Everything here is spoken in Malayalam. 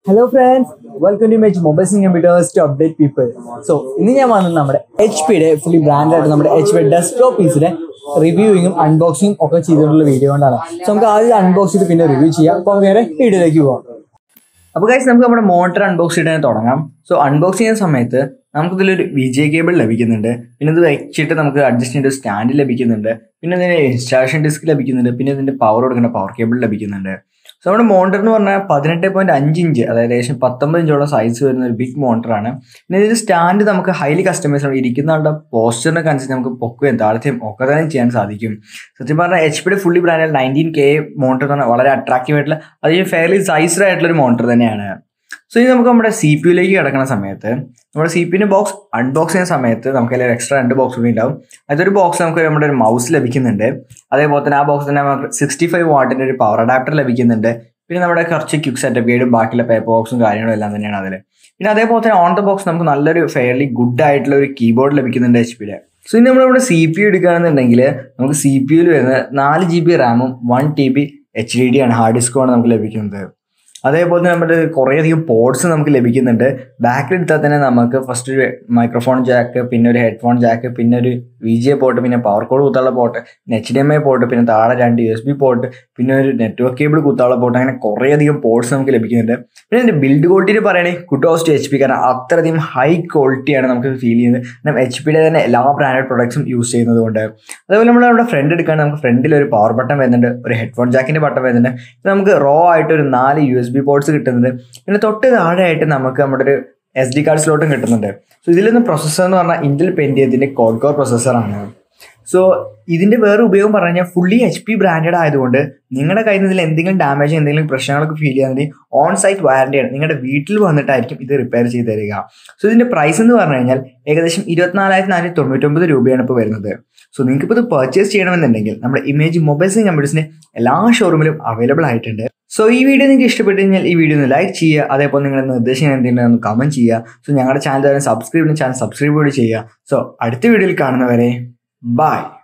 hello friends welcome to image mobiles computers to update people so ഇന്ന് ഞാൻ വന്നത് നമ്മുടെ എച്ച് പിയുടെ ഫുള്ളി ബ്രാൻഡായിട്ട് നമ്മുടെ എച്ച് പി ഡെസ്ക്ടോപ്പ് പീസിന്റെ റിവ്യൂയിങ്ങും അൺബോക്സിങ്ങും ഒക്കെ ചെയ്തിട്ടുള്ള വീഡിയോ കൊണ്ടാണ് സോ നമുക്ക് ആദ്യം അൺബോക്സ് ചെയ്ത് പിന്നെ റിവ്യൂ ചെയ്യാം അപ്പോൾ നേരെ വീഡിയോയിലേക്ക് പോകാം അപ്പോൾ ഗൈസ് നമുക്ക് നമ്മുടെ മോട്ടർ അൺബോക്സ് ചെയ്തിട്ട് തുടങ്ങാം സോ അൺബോക്സ് ചെയ്യുന്ന സമയത്ത് നമുക്കിതിലൊരു വി ജെ കേബിൾ ലഭിക്കുന്നുണ്ട് പിന്നെ ഇത് വെച്ചിട്ട് നമുക്ക് അഡ്ജസ്റ്റ് ചെയ്യേണ്ട സ്റ്റാൻഡ് ലഭിക്കുന്നുണ്ട് പിന്നെ ഇതിന് ഇൻസ്റ്റാളേഷൻ ഡിസ്ക് ലഭിക്കുന്നുണ്ട് പിന്നെ ഇതിന്റെ പവർ കൊടുക്കേണ്ട പവർ കേബിൾ ലഭിക്കുന്നുണ്ട് സോ നമ്മുടെ മോണിറ്റർ എന്ന് പറഞ്ഞാൽ പതിനെട്ട് പോയിന്റ് അഞ്ച് ഇഞ്ച് അതായത് ഏകദേശം പത്തൊമ്പത് ഇഞ്ചോളം സൈസ് വരുന്ന ഒരു ബിഗ് മോണിറ്ററാണ് പിന്നെ ഇതിൽ സ്റ്റാൻഡ് നമുക്ക് ഹൈലി കസ്റ്റമൈസ് ആണ് ഇരിക്കുന്ന ആളുടെ പോസ്റ്ററിനൊക്കെ അനുസരിച്ച് നമുക്ക് പൊക്കുകയും താഴ്ത്തുകയും ഒക്കെ തന്നെ ചെയ്യാൻ സാധിക്കും സത്യം പറഞ്ഞാൽ എച്ച് പിയുടെ ഫുള്ളി ബ്രാൻഡിൽ നയൻറ്റീൻ കെ മോണിറ്റർ എന്ന് പറഞ്ഞാൽ വളരെ അട്രാക്റ്റീവ് ആയിട്ടുള്ള അധികം ഫെയർലി സൈസ്ഡ് ആയിട്ടുള്ള ഒരു മോണിറ്റർ തന്നെയാണ് സോ ഇനി നമുക്ക് നമ്മുടെ സി പി യുലേക്ക് കിടക്കുന്ന സമയത്ത് നമ്മുടെ സി പി യുവിന്റെ ബോക്സ് അൺബോക്സ് ചെയ്യുന്ന സമയത്ത് നമുക്ക് അതിൽ എക്സ്ട്രാ രണ്ട് ബോക്സ് കൂടി ഉണ്ടാവും അതൊരു ബോക്സ് നമുക്ക് നമ്മുടെ ഒരു മൗസ് ലഭിക്കുന്നുണ്ട് അതേപോലെ തന്നെ ആ ബോക്സ് തന്നെ നമുക്ക് സിക്സ്റ്റി ഫൈവ് വാട്ടിന്റെ ഒരു പവർ അഡാപ്റ്റർ ലഭിക്കുന്നുണ്ട് പിന്നെ നമ്മുടെ കുറച്ച് ക്യുക്ക് സെറ്റപ്പ് ഗൈഡും ബാക്കിയുള്ള പേപ്പർ ബോക്സും കാര്യങ്ങളും എല്ലാം തന്നെയാണ് അതിൽ പിന്നെ അതേപോലെ തന്നെ ഓൺ ദ ബോക്സ് നമുക്ക് നല്ലൊരു ഫെയർലി ഗുഡ് ആയിട്ടുള്ള ഒരു കീബോർഡ് ലഭിക്കുന്നുണ്ട് എച്ച് പിയുടെ സോ ഇനി നമ്മളിവിടെ സി പി യു എടുക്കുകയാണെന്നുണ്ടെങ്കിൽ നമുക്ക് സി പി യുവിൽ വരുന്നത് നാല് ജി ബി റാമും one T B H D D ആണ് ഹാർഡ് ഡിസ്കുമാണ് നമുക്ക് ലഭിക്കുന്നത് അതേപോലെ തന്നെ നമ്മുടെ കുറേയധികം പോർട്സ് നമുക്ക് ലഭിക്കുന്നുണ്ട് ബാക്കിൽ എടുത്താൽ തന്നെ നമുക്ക് ഫസ്റ്റ് ഒരു മൈക്രോഫോൺ ജാക്ക് പിന്നെ ഒരു ഹെഡ്ഫോൺ ജാക്ക് പിന്നെ ഒരു വി ജി എ പോർട്ട് പിന്നെ പവർ കോഡ് കുത്താനുള്ള പോർട്ട് പിന്നെ H D M I port പിന്നെ താഴെ രണ്ട് യു എസ് ബി പോർട്ട് പിന്നെ ഒരു നെറ്റ്വർക്ക് കേബിൾ കുത്താനുള്ള പോർട്ട് അങ്ങനെ കുറേയധികം പോർട്സ് നമുക്ക് ലഭിക്കുന്നുണ്ട് പിന്നെ ഇതിന്റെ ബിൽഡ് ക്വാളിറ്റി പറയുകയാണെങ്കിൽ കുട്ടോസ് ടു എച്ച് പി കാരണം അത്രയധികം ഹൈ ക്വാളിറ്റിയാണ് നമുക്ക് ഫീൽ ചെയ്യുന്നത് കാരണം എച്ച് പിയുടെ തന്നെ എല്ലാ ബ്രാൻഡഡ് പ്രൊഡക്ട്സും യൂസ് ചെയ്യുന്നത് കൊണ്ട് അതേപോലെ നമ്മൾ നമ്മുടെ ഫ്രണ്ട് എടുക്കുകയാണെങ്കിൽ നമുക്ക് ഫ്രണ്ടിൽ ഒരു പവർ ബട്ടൺ വരുന്നുണ്ട് ഒരു ഹെഡ്ഫോൺ ജാക്കിന്റെ ബട്ടൺ വരുന്നുണ്ട് പിന്നെ നമുക്ക് റോ ആയിട്ട് ഒരു നാല് യു എസ് ബി പോർട്സ് കിട്ടുന്നുണ്ട് പിന്നെ തൊട്ട് താഴെയായിട്ട് നമുക്ക് നമ്മുടെ ഒരു എസ് ഡി കാർഡ് സ്ലോട്ടും കിട്ടുന്നുണ്ട് സോ ഇതിലൊന്ന് പ്രൊസസ്സർ എന്ന് പറഞ്ഞാൽ ഇന്റൽ പെൻറ്റിയത്തിന്റെ കോഡ് കോർ പ്രൊസസ്സറാണ് സോ ഇതിന്റെ വേറെ ഉപയോഗം പറഞ്ഞു കഴിഞ്ഞാൽ ഫുള്ളി എച്ച് പി ബ്രാൻഡഡ് ആയതുകൊണ്ട് നിങ്ങളുടെ കയ്യിൽ നിന്ന് ഇതിൽ എന്തെങ്കിലും ഡാമേജ് എന്തെങ്കിലും പ്രശ്നങ്ങളൊക്കെ ഫീൽ ചെയ്യാന്നുണ്ടെങ്കിൽ ഓൺ സൈറ്റ് വാറണ്ടിയാണ് നിങ്ങളുടെ വീട്ടിൽ വന്നിട്ടായിരിക്കും ഇത് റിപ്പയർ ചെയ്ത് തരിക സോ ഇതിന്റെ പ്രൈസ് എന്ന് പറഞ്ഞു കഴിഞ്ഞാൽ ഏകദേശം ഇരുപത്തിനാലായിരത്തി നാനൂറ്റി തൊണ്ണൂറ്റൊമ്പത് രൂപയാണ് ഇപ്പോൾ വരുന്നത് സോ നിങ്ങൾക്ക് ഇപ്പോൾ ഇത് പർച്ചേസ് ചെയ്യണമെന്നുണ്ടെങ്കിൽ നമ്മുടെ ഇമേജ് മൊബൈൽസ് കമ്പ്യൂട്ടേഴ്സിന്റെ എല്ലാ ഷോറൂമിലും അവൈലബിൾ ആയിട്ടുണ്ട് സോ ഈ വീഡിയോ നിങ്ങൾക്ക് ഇഷ്ടപ്പെട്ടു കഴിഞ്ഞാൽ ഈ വീഡിയോ ഒന്ന് ലൈക്ക് ചെയ്യുക അതേപോലെ നിങ്ങളുടെ നിർദ്ദേശങ്ങൾ എന്തെങ്കിലും ഒന്ന് കമന്റ് ചെയ്യുക സോ ഞങ്ങളുടെ ചാനൽ സബ്സ്ക്രൈബ് ചാനൽ സബ്സ്ക്രൈബ് കൂടി ചെയ്യുക സോ അടുത്ത വീഡിയോയിൽ കാണുന്നവരെ ബൈ